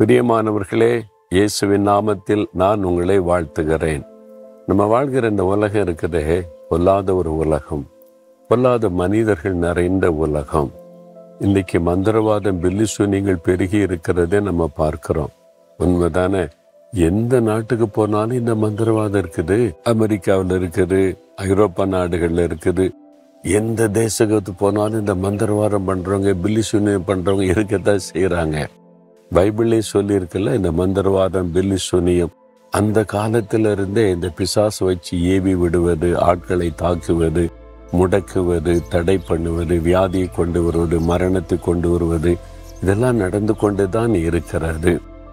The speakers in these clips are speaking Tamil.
பிரியமானவர்களே இயேசுவின் நாமத்தில் நான் உங்களை வாழ்த்துகிறேன் நம்ம வாழ்கிற இந்த உலகம் இருக்குதே பொல்லாத ஒரு உலகம் பொல்லாத மனிதர்கள் நிறைந்த உலகம் இன்னைக்கு மந்திரவாதம் பில்லி சூனியங்கள் பெருகி இருக்கிறதே நம்ம பார்க்கிறோம் உண்மைதானே எந்த நாட்டுக்கு போனாலும் இந்த மந்திரவாதம் இருக்குது அமெரிக்காவில் இருக்குது ஐரோப்பா நாடுகள்ல இருக்குது எந்த தேசத்துக்கு போனாலும் இந்த மந்திரவாதம் பண்றவங்க பில்லி சூனியம் பண்றவங்க இருக்கத்தான் செய்யறாங்க பைபிளே சொல்லியிருக்குல்ல இந்த மந்திரவாதம் பில்லி சூனியம் அந்த காலத்துல இருந்தே இந்த பிசாசு வச்சு ஏவி விடுவது ஆட்களை தாக்குவது முடக்குவது தடை பண்ணுவது வியாதியை கொண்டு வருவது மரணத்தை கொண்டு வருவது இதெல்லாம் நடந்து கொண்டு தான் இருக்கிறது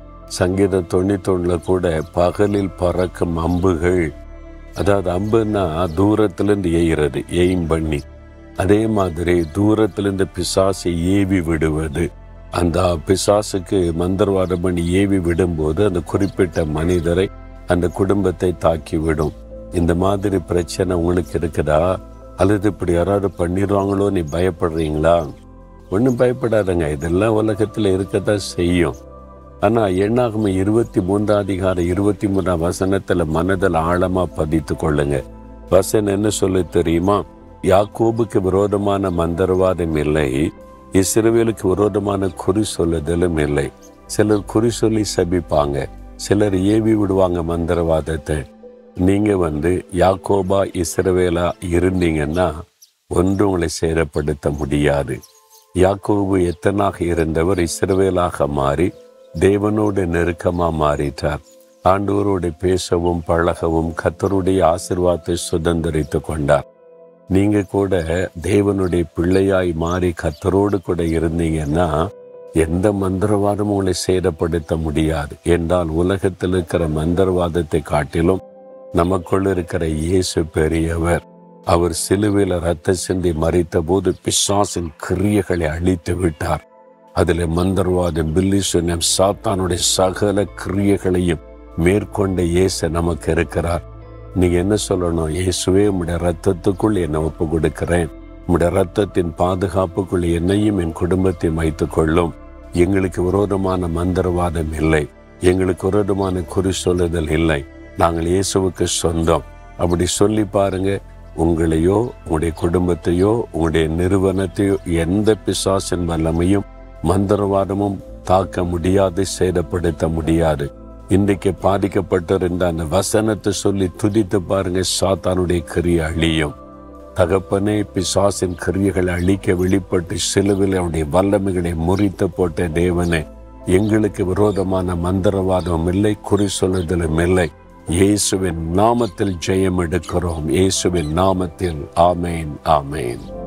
சங்கீத தொண்ணூத்தொன்னுல கூட பகலில் பறக்கும் அம்புகள் அதாவது அம்புன்னா தூரத்திலிருந்து எய்கிறது எய்ம் பண்ணி அதே மாதிரி தூரத்திலிருந்து பிசாசை ஏவி விடுவது அந்த பிசாசுக்கு மந்திரவாதம் பண்ணி ஏவி விடும்போது அந்த குறிப்பிட்ட மனிதரை அந்த குடும்பத்தை தாக்கி விடும் இந்த மாதிரி பிரச்சனை உங்களுக்கு இருக்குதா அல்லது இப்படி யாராவது பண்ணிடுவாங்களோ நீ பயப்படுறீங்களா ஒன்றும் பயப்படாதங்க இதெல்லாம் உலகத்தில் இருக்கத்தான் செய்யும் ஆனா எண்ணாகம இருபத்தி மூன்றாம் அதிகாரம் இருபத்தி மூணாம் வசனத்துல மனதில் ஆழமா பதித்து கொள்ளுங்க வசனம் என்ன சொல்லு தெரியுமா யாக்கோபுக்கு விரோதமான மந்திரவாதம் இல்லை இஸ்ரவேலுக்கு விரோதமான குறி சொல்லுதலும் இல்லை சிலர் குறி சொல்லி சபிப்பாங்க சிலர் ஏவி விடுவாங்க மந்திரவாதத்தை நீங்க வந்து யாக்கோபா இஸ்ரவேலா இருந்தீங்கன்னா ஒன்று உங்களை சேரப்படுத்த முடியாது யாக்கோபு எத்தனாக இருந்தவர் இஸ்ரவேலாக மாறி தேவனோடு நெருக்கமா மாறிட்டார் ஆண்டவரோடு பேசவும் பழகவும் கத்தருடைய ஆசிர்வாதத்தை சுதந்திரித்து கொண்டார் நீங்க கூட தேவனுடைய பிள்ளையாய் மாறி கத்தரோடு கூட இருந்தீங்கன்னா எந்த மந்திரவாதமும் உங்களை சேதப்படுத்த முடியாது என்றால் உலகத்தில் இருக்கிற மந்திரவாதத்தை காட்டிலும் நமக்குள் இருக்கிற இயேசு பெரியவர் அவர் சிலுவையில் ரத்த சிந்தி மறித்த போது பிசாசின் கிரியைகளை அழித்து விட்டார் அதில் மந்திரவாதம் பில்லிசுனம் சாத்தானுடைய சகல கிரியைகளையும் மேற்கொண்ட இயேசு நமக்கு இருக்கிறார் நீங்க என்ன சொல்லணும் இயேசுவே உம்முடைய ரத்தத்துக்குள் என்னை ஒப்பு கொடுக்கிறேன் உம்முடைய ரத்தத்தின் பாதுகாப்புக்குள் என்னையும் என் குடும்பத்தையும் வைத்துக் கொள்ளும் எங்களுக்கு விரோதமான மந்திரவாதம் இல்லை எங்களுக்கு விரோதமான குறி சொல்லுதல் இல்லை நாங்கள் இயேசுவுக்கு சொந்தம் அப்படி சொல்லி பாருங்க உங்களையோ உங்களுடைய குடும்பத்தையோ உங்களுடைய நிறுவனத்தையோ எந்த பிசாசின் வல்லமையும் மந்திரவாதமும் தாக்க முடியாது சேதப்படுத்த முடியாது இன்றைக்கு பாதிக்கப்பட்டிருந்த அந்த வசனத்தை சொல்லி துதித்து பாருங்க சாத்தானுடைய கிரியை அழியும் தகப்பனே பிசாசின் கிரியைகளை அழிக்க வெளிப்பட்டு சிலுவில் அவனுடைய வல்லமைகளை முறித்து போட்ட தேவனே எங்களுக்கு விரோதமான மந்திரவாதம் இல்லை குறி சொல்லுதலும் இல்லை இயேசுவின் நாமத்தில் ஜெயம் எடுக்கிறோம் இயேசுவின் நாமத்தில் ஆமேன் ஆமேன்